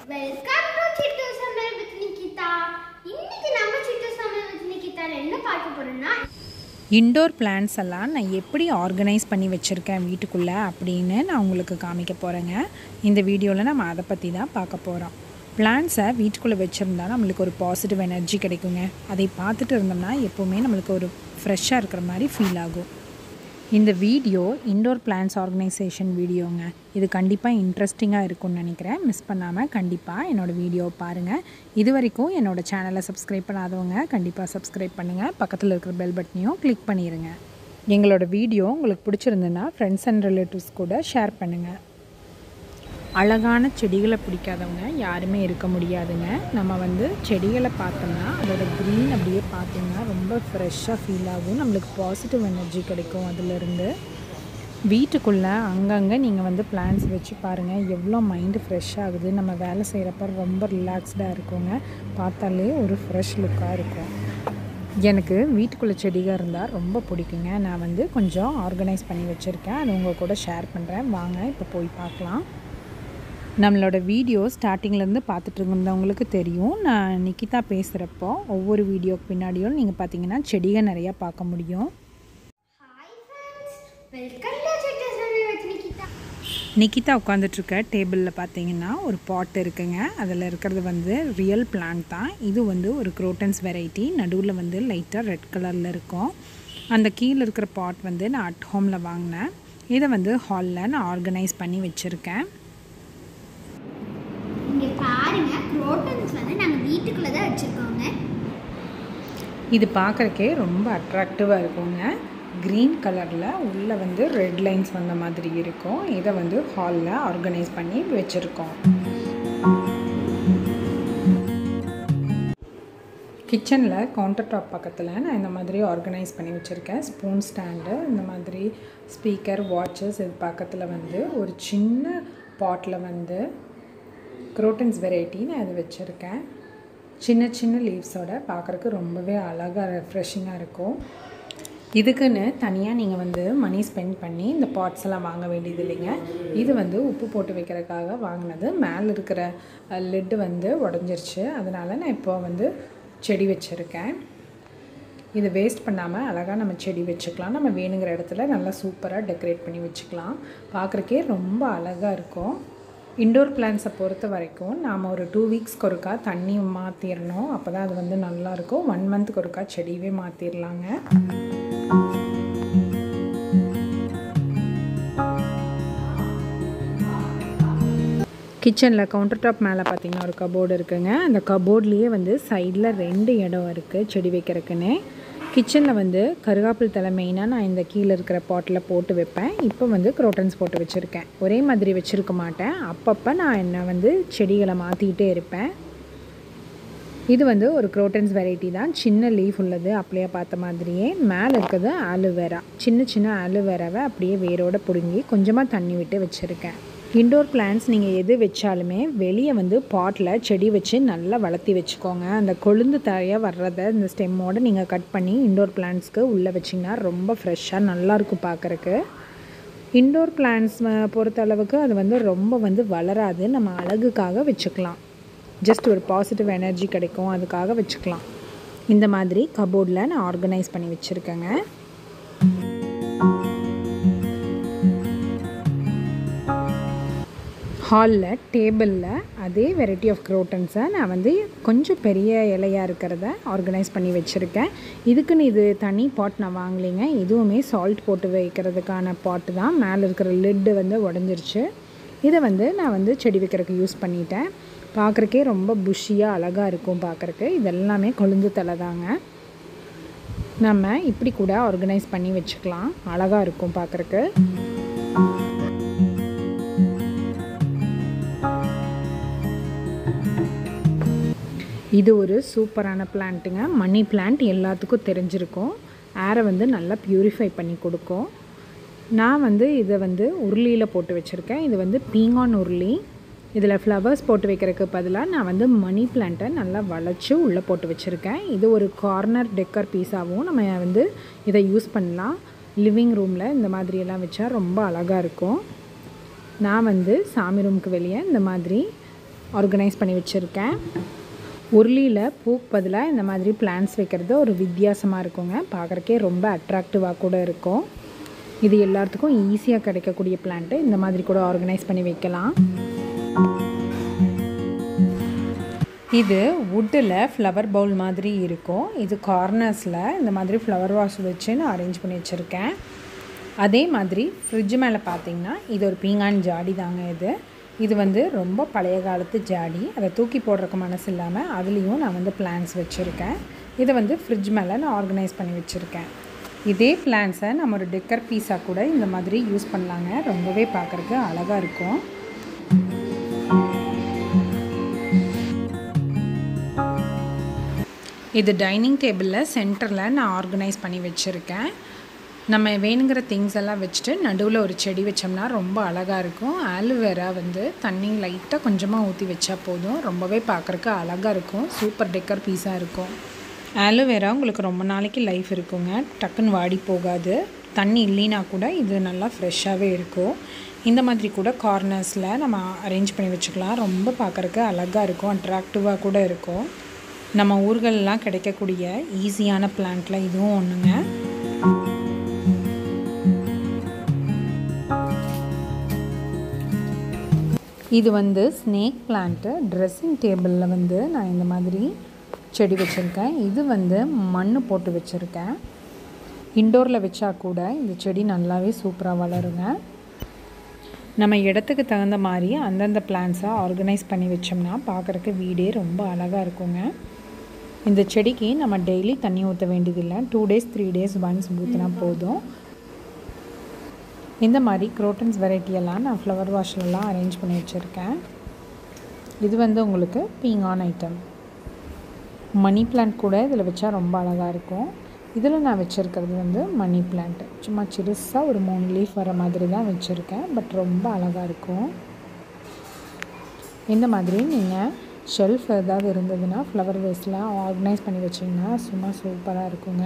welcome to Chittu சமையல் with Nikita இன்னைக்கு நம்ம சிட்டு சமையல் வித் நிகிதால என்ன பார்க்க போறோம்னா இண்டோர் பிளான்ஸ் எல்லாம் நான் எப்படி ஆர்கனைஸ் பண்ணி வச்சுருக்கேன் வீட்டுக்குள்ளே அப்படின்னு நான் உங்களுக்கு காமிக்க போகிறேங்க இந்த வீடியோவில் நம்ம அதை பற்றி தான் பார்க்க போகிறோம் பிளான்ஸை வீட்டுக்குள்ளே வச்சுருந்தா நம்மளுக்கு ஒரு பாசிட்டிவ் எனர்ஜி கிடைக்குங்க அதை பார்த்துட்டு இருந்தோம்னா எப்போவுமே நம்மளுக்கு ஒரு ஃப்ரெஷ்ஷாக இருக்கிற மாதிரி ஃபீல் ஆகும் இந்த வீடியோ இண்டோர் பிளான்ஸ் ஆர்கனைசேஷன் வீடியோங்க இது கண்டிப்பாக இன்ட்ரெஸ்டிங்காக இருக்கும்னு நினைக்கிறேன் மிஸ் பண்ணாமல் கண்டிப்பாக என்னோடய வீடியோவை பாருங்கள் இது வரைக்கும் என்னோடய சேனலை சப்ஸ்கிரைப் பண்ணாதவங்க கண்டிப்பாக சப்ஸ்கிரைப் பண்ணுங்கள் பக்கத்தில் இருக்கிற பெல் பட்டனையும் கிளிக் பண்ணிடுங்க எங்களோட வீடியோ உங்களுக்கு பிடிச்சிருந்துன்னா ஃப்ரெண்ட்ஸ் அண்ட் ரிலேட்டிவ்ஸ் கூட ஷேர் பண்ணுங்கள் அழகான செடிகளை பிடிக்காதவங்க யாருமே இருக்க முடியாதுங்க நம்ம வந்து செடிகளை பார்த்தோம்னா அதோட க்ரீன் அப்படியே பார்த்தீங்கன்னா ரொம்ப ஃப்ரெஷ்ஷாக ஃபீல் ஆகும் நம்மளுக்கு பாசிட்டிவ் எனர்ஜி கிடைக்கும் அதிலிருந்து வீட்டுக்குள்ளே அங்கங்கே நீங்கள் வந்து பிளான்ஸ் வச்சு பாருங்கள் எவ்வளோ மைண்டு ஃப்ரெஷ் ஆகுது நம்ம வேலை செய்கிறப்ப ரொம்ப ரிலாக்ஸ்டாக இருக்குங்க பார்த்தாலே ஒரு ஃப்ரெஷ் லுக்காக இருக்கும் எனக்கு வீட்டுக்குள்ளே செடிகள் இருந்தால் ரொம்ப பிடிக்குங்க நான் வந்து கொஞ்சம் ஆர்கனைஸ் பண்ணி வச்சுருக்கேன் அது உங்கள் கூட ஷேர் பண்ணுறேன் வாங்க இப்போ போய் பார்க்கலாம் நம்மளோட வீடியோ ஸ்டார்டிங்லேருந்து பார்த்துட்டு இருந்தவங்களுக்கு தெரியும் நான் நிக்கிதா பேசுகிறப்போ ஒவ்வொரு வீடியோக்கு பின்னாடியும் நீங்கள் பார்த்தீங்கன்னா செடிகள் நிறையா பார்க்க முடியும் hi friends welcome to Chittu சமையல் வித் நிகிதா நிக்கிதா உட்காந்துட்ருக்க டேபிளில் பார்த்தீங்கன்னா ஒரு பாட் இருக்குங்க அதில் இருக்கிறது வந்து ரியல் பிளான்ட் தான் இது வந்து ஒரு குரோட்டன்ஸ் வெரைட்டி நடுவில் வந்து லைட்டாக ரெட் கலரில் இருக்கும் அந்த கீழே இருக்கிற பாட் வந்து நான் அட் ஹோமில் வாங்கினேன் இதை வந்து ஹாலில் நான் ஆர்கனைஸ் பண்ணி வச்சுருக்கேன் இங்க பாருங்க குரோட்டன்ஸ் வந்து நாங்க வீட்டுக்குள்ள தான் வச்சிருக்கோங்க இது பார்க்குறக்கே ரொம்ப அட்ராக்டிவாக இருக்குங்க க்ரீன் கலரில் உள்ளே வந்து ரெட் லைன்ஸ் வந்த மாதிரி இருக்கும் இதை வந்து ஹாலில் ஆர்கனைஸ் பண்ணி வச்சுருக்கோம் கிச்சனில் கவுண்டர் டாப் பக்கத்தில் நான் இந்த மாதிரி ஆர்கனைஸ் பண்ணி வச்சுருக்கேன் ஸ்பூன் ஸ்டாண்டு இந்த மாதிரி ஸ்பீக்கர் வாட்சஸ் இது பக்கத்தில் வந்து ஒரு சின்ன பாட்டில் வந்து குரோட்டன்ஸ் வெரைட்டி நான் இது வச்சுருக்கேன் சின்ன சின்ன லீவ்ஸோட பார்க்குறக்கு ரொம்பவே அழகாக ரெஃப்ரெஷிங்காக இருக்கும் இதுக்குன்னு தனியாக நீங்கள் வந்து மணி ஸ்பெண்ட் பண்ணி இந்த பாட்ஸ் எல்லாம் வாங்க வேண்டியது இல்லைங்க இது வந்து உப்பு போட்டு வைக்கிறதுக்காக வாங்கினது மேலே இருக்கிற லெட்டு வந்து உடஞ்சிருச்சு அதனால் நான் இப்போ வந்து செடி வச்சுருக்கேன் இது வேஸ்ட் பண்ணாமல் அழகாக நம்ம செடி வச்சுக்கலாம் நம்ம வேணுங்கிற இடத்துல நல்லா சூப்பராக டெக்கரேட் பண்ணி வச்சுக்கலாம் பார்க்குறக்கே ரொம்ப அழகாக இருக்கும் இண்டோர் பிளான்ஸை பொறுத்த வரைக்கும் நாம் ஒரு டூ வீக்ஸ்க்கு ஒருக்கா தண்ணி மாற்றிடணும் அப்போ தான் அது வந்து நல்லாயிருக்கும் ஒன் மந்த்துக்கு ஒருக்கா செடியவே மாற்றிடலாங்க கிச்சனில் கவுண்டர் டாப் மேலே பார்த்தீங்கன்னா ஒரு கபோர்டு இருக்குங்க அந்த கபோர்ட்லேயே வந்து சைடில் ரெண்டு இடம் இருக்குது செடி வைக்கிறதுக்குன்னு கிச்சனில் வந்து கருகாப்பில் தலை மெயினாக நான் இந்த கீழே இருக்கிற பாட்டில் போட்டு வைப்பேன் இப்போ வந்து குரோட்டன்ஸ் போட்டு வச்சுருக்கேன் ஒரே மாதிரி வச்சுருக்க மாட்டேன் அப்பப்போ நான் என்ன வந்து செடிகளை மாற்றிக்கிட்டே இருப்பேன் இது வந்து ஒரு குரோட்டன்ஸ் வெரைட்டி தான் சின்ன லீஃப் உள்ளது அப்படியே பார்த்த மாதிரியே மேலே இருக்கிறது ஆலுவேரா சின்ன சின்ன ஆலுவேராவை அப்படியே வேரோட பிடுங்கி கொஞ்சமாக தண்ணி விட்டு வச்சுருக்கேன் இண்டோர் பிளான்ஸ் நீங்கள் எது வச்சாலுமே வெளியே வந்து பாட்டில் செடி வச்சு நல்லா வளர்த்தி வச்சுக்கோங்க அந்த கொழுந்து தரையாக வர்றதை இந்த ஸ்டெம்மோடு நீங்கள் கட் பண்ணி இண்டோர் பிளான்ஸ்க்கு உள்ளே வச்சிங்கன்னா ரொம்ப ஃப்ரெஷ்ஷாக நல்லாயிருக்கும் பார்க்குறக்கு இண்டோர் பிளான்ஸ் பொறுத்த அளவுக்கு அது வந்து ரொம்ப வந்து வளராது நம்ம அழகுக்காக வச்சுக்கலாம் ஜஸ்ட் ஒரு பாசிட்டிவ் எனர்ஜி கிடைக்கும் அதுக்காக வச்சுக்கலாம் இந்த மாதிரி கபோர்டில் நான் ஆர்கனைஸ் பண்ணி வச்சுருக்கேங்க ஹாலில் டேபிளில் அதே வெரைட்டி ஆஃப் க்ரோட்டன்ஸை நான் வந்து கொஞ்சம் பெரிய இலையாக இருக்கிறத ஆர்கனைஸ் பண்ணி வச்சுருக்கேன் இதுக்குன்னு இது தனி பாட் நான் வாங்கலைங்க இதுவுமே சால்ட் போட்டு வைக்கிறதுக்கான பாட்டு தான் மேலே இருக்கிற லிட்டு வந்து உடஞ்சிருச்சு இதை வந்து நான் வந்து செடி வைக்கிறதுக்கு யூஸ் பண்ணிட்டேன் பார்க்குறக்கே ரொம்ப புஷியாக அழகாக இருக்கும் பார்க்குறக்கு இதெல்லாமே கொழுந்து தலை தாங்க நம்ம இப்படி கூட ஆர்கனைஸ் பண்ணி வச்சுக்கலாம் அழகாக இருக்கும் பார்க்குறக்கு இது ஒரு சூப்பரான பிளான்ட்டுங்க மணி பிளான்ட் எல்லாத்துக்கும் தெரிஞ்சிருக்கும் ஏரை வந்து நல்லா ப்யூரிஃபை பண்ணி கொடுக்கும் நான் வந்து இதை வந்து உருளியில் போட்டு வச்சுருக்கேன் இது வந்து பீங்கான் உருளி இதில் ஃப்ளவர்ஸ் போட்டு வைக்கிறதுக்கு பதிலாக நான் வந்து மணி பிளான்ட்டை நல்லா வளைச்சி உள்ளே போட்டு வச்சுருக்கேன் இது ஒரு கார்னர் டெக்கர் பீஸாகவும் நம்ம வந்து இதை யூஸ் பண்ணலாம் லிவிங் ரூமில் இந்த மாதிரியெல்லாம் வச்சா ரொம்ப அழகாக இருக்கும் நான் வந்து சாமி ரூமுக்கு வெளியே இந்த மாதிரி ஆர்கனைஸ் பண்ணி வச்சுருக்கேன் உருளியில் பூக்கு பதிலாக இந்த மாதிரி பிளான்ஸ் வைக்கிறது ஒரு வித்தியாசமாக இருக்குங்க பார்க்குறக்கே ரொம்ப அட்ராக்டிவாக கூட இருக்கும் இது எல்லாத்துக்கும் ஈஸியாக கிடைக்கக்கூடிய பிளான்ட்டு இந்த மாதிரி கூட ஆர்கனைஸ் பண்ணி வைக்கலாம் இது வுட்டில் ஃப்ளவர் பவுல் மாதிரி இருக்கும் இது கார்னர்ஸில் இந்த மாதிரி ஃப்ளவர் வாஷ் வச்சு நான் அரேஞ்ச் பண்ணி வச்சுருக்கேன் அதே மாதிரி ஃப்ரிட்ஜ் மேலே பார்த்தீங்கன்னா இது ஒரு பீங்கான் ஜாடி தாங்க இது இது வந்து ரொம்ப பழைய காலத்து ஜாடி அதை தூக்கி போடுறக்கு மனசு இல்லாமல் அதுலேயும் நான் வந்து பிளான்ஸ் வச்சுருக்கேன் இதை வந்து ஃப்ரிட்ஜ் மேலே நான் ஆர்கனைஸ் பண்ணி வச்சுருக்கேன் இதே பிளான்ஸை நம்ம ஒரு டெக்கர் பீஸாக கூட இந்த மாதிரி யூஸ் பண்ணலாங்க ரொம்பவே பார்க்குறக்கு அழகாக இருக்கும் இது டைனிங் டேபிளில் சென்டரில் நான் ஆர்கனைஸ் பண்ணி வச்சுருக்கேன் நம்ம வேணுங்கிற திங்ஸ் எல்லாம் வச்சுட்டு நடுவில் ஒரு செடி வச்சோம்னா ரொம்ப அழகாக இருக்கும் ஆலுவேரா வந்து தண்ணி லைட்டாக கொஞ்சமாக ஊற்றி வச்சா போதும் ரொம்பவே பார்க்குறக்கு அழகாக இருக்கும் சூப்பர் டெக்கர் பீஸாக இருக்கும் ஆலோவேரா உங்களுக்கு ரொம்ப நாளைக்கு லைஃப் இருக்குங்க டக்குன்னு வாடி போகாது தண்ணி இல்லைனா கூட இது நல்லா ஃப்ரெஷ்ஷாகவே இருக்கும் இந்த மாதிரி கூட கார்னர்ஸில் நம்ம அரேஞ்ச் பண்ணி வச்சுக்கலாம் ரொம்ப பார்க்குறக்கு அழகாக இருக்கும் அட்ராக்டிவாக கூட இருக்கும் நம்ம ஊர்களெலாம் கிடைக்கக்கூடிய ஈஸியான பிளான்ட்டில் இதுவும் ஒன்றுங்க இது வந்து ஸ்னேக் பிளான்ட்டு ட்ரெஸ்ஸிங் டேபிளில் வந்து நான் இந்த மாதிரி செடி வச்சுருக்கேன் இது வந்து மண் போட்டு வச்சுருக்கேன் இண்டோரில் வச்சா கூட இந்த செடி நல்லாவே சூப்பராக வளருங்க நம்ம இடத்துக்கு தகுந்த மாதிரி அந்தந்த பிளான்ஸை ஆர்கனைஸ் பண்ணி வச்சோம்னா பார்க்குறக்கு வீடே ரொம்ப அழகாக இருக்குங்க இந்த செடிக்கு நம்ம டெய்லி தண்ணி ஊற்ற வேண்டியதில்லை two days three days once ஊற்றினா போதும் இந்த மாதிரி குரோட்டன்ஸ் வெரைட்டியெல்லாம் நான் ஃப்ளவர் வாஷ்லலாம் அரேஞ்ச் பண்ணி வச்சுருக்கேன் இது வந்து உங்களுக்கு பீங்கான் ஐட்டம் மணி பிளான்ட் கூட இதில் வச்சா ரொம்ப அழகாக இருக்கும் இதில் நான் வச்சுருக்கிறது வந்து மணி பிளான்ட் சும்மா சிறுசாக ஒரு மூணு லீஃப் வர மாதிரி தான் வச்சுருக்கேன் பட் ரொம்ப அழகாக இருக்கும் இந்த மாதிரி நீங்கள் ஷெல்ஃப் ஏதாவது இருந்ததுன்னா ஃப்ளவர் வேஸ்டில் ஆர்கனைஸ் பண்ணி வச்சிங்கன்னா சும்மா சூப்பராக இருக்குங்க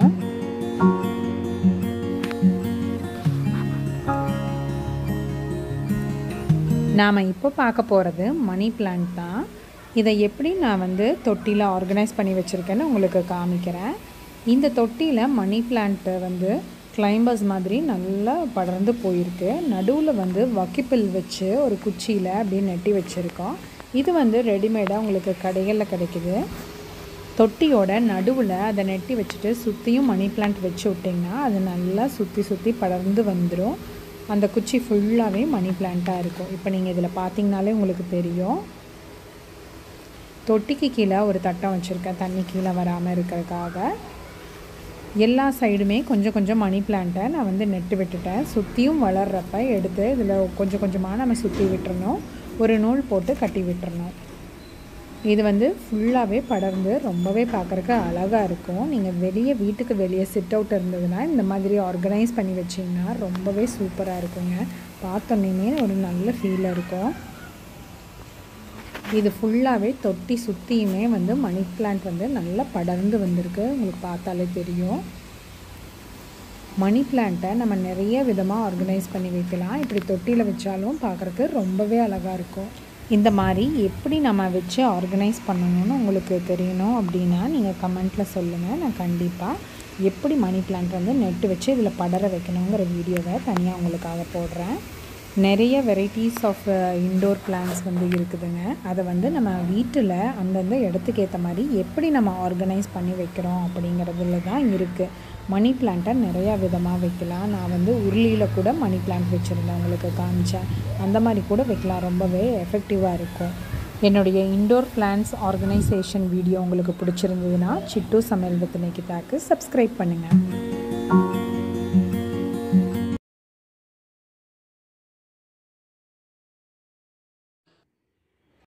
நாம் இப்போ பார்க்க போகிறது மணி பிளான்ட் தான் இதை எப்படி நான் வந்து தொட்டியில் ஆர்கனைஸ் பண்ணி வச்சுருக்கேன்னு உங்களுக்கு காமிக்கிறேன் இந்த தொட்டியில் மணி பிளான்ட்டை வந்து கிளைம்பர்ஸ் மாதிரி நல்லா படர்ந்து போயிருக்கு நடுவில் வந்து வக்கிப்பில் வச்சு ஒரு குச்சியில் அப்படியே நெட்டி வச்சுருக்கோம் இது வந்து ரெடிமேடாக உங்களுக்கு கடைகளில் கிடைக்குது தொட்டியோட நடுவில் அதை நெட்டி வச்சுட்டு சுற்றியும் மணி பிளான்ட் வச்சு விட்டிங்கன்னா அது நல்லா சுற்றி சுற்றி படர்ந்து வந்துடும் அந்த குச்சி ஃபுல்லாகவே மணி பிளான்ட்டாக இருக்கும் இப்போ நீங்கள் இதில் பார்த்தீங்கனாலே உங்களுக்கு தெரியும் தொட்டிக்கு கீழே ஒரு தட்டம் வச்சுருக்கேன் தண்ணி கீழே வராமல் இருக்கிறதுக்காக எல்லா சைடுமே கொஞ்சம் கொஞ்சம் மணி பிளான்ட்டை நான் வந்து நெட்டு விட்டுட்டேன் சுற்றியும் வளர்கிறப்ப எடுத்து இதில் கொஞ்சம் கொஞ்சமாக நம்ம சுற்றி விட்டுறணும் ஒரு நூல் போட்டு கட்டி விட்டுறணும் இது வந்து ஃபுல்லாகவே படர்ந்து ரொம்பவே பார்க்குறக்கு அழகாக இருக்கும் நீங்கள் வெளியே வீட்டுக்கு வெளியே சிட் அவுட் இருந்ததுன்னா இந்த மாதிரி ஆர்கனைஸ் பண்ணி வச்சிங்கன்னா ரொம்பவே சூப்பராக இருக்குங்க பார்த்தோன்னே ஒரு நல்ல ஃபீலாக இருக்கும் இது ஃபுல்லாகவே தொட்டி சுற்றியுமே வந்து மணி பிளான்ட் வந்து நல்லா படர்ந்து வந்திருக்கு உங்களுக்கு பார்த்தாலே தெரியும் மணி பிளான்ட்டை நம்ம நிறைய விதமாக ஆர்கனைஸ் பண்ணி வைக்கலாம் இப்படி தொட்டியில் வச்சாலும் பார்க்குறக்கு ரொம்பவே அழகாக இருக்கும் இந்த மாதிரி எப்படி நம்ம வச்சு ஆர்கனைஸ் பண்ணணும்னு உங்களுக்கு தெரியணும் அப்படின்னா நீங்கள் கமெண்ட்டில் சொல்லுங்கள் நான் கண்டிப்பாக எப்படி மணி பிளான்ட் வந்து நெட்டு வச்சு இதில் படர வைக்கணுங்கிற வீடியோவை தனியாக உங்களுக்காக போடுறேன் நிறைய வெரைட்டிஸ் ஆஃப் இன்டோர் பிளான்ஸ் வந்து இருக்குதுங்க அதை வந்து நம்ம வீட்டில் அந்தந்த இடத்துக்கு ஏற்ற மாதிரி எப்படி நம்ம ஆர்கனைஸ் பண்ணி வைக்கிறோம் அப்படிங்கிறதுல தான் இருக்குது மணி பிளான்ட்டை நிறையா விதமாக வைக்கலாம் நான் வந்து உருளியில் கூட மணி பிளான்ட் வச்சுருந்தேன் உங்களுக்கு காமிச்சேன் அந்த மாதிரி கூட வைக்கலாம் ரொம்பவே எஃபெக்டிவாக இருக்கும் என்னுடைய இன்டோர் பிளான்ஸ் ஆர்கனைசேஷன் வீடியோ உங்களுக்கு பிடிச்சிருந்ததுன்னா சிட்டு சமையல் வித் நிகிதாக்கு சப்ஸ்கிரைப் பண்ணுங்கள்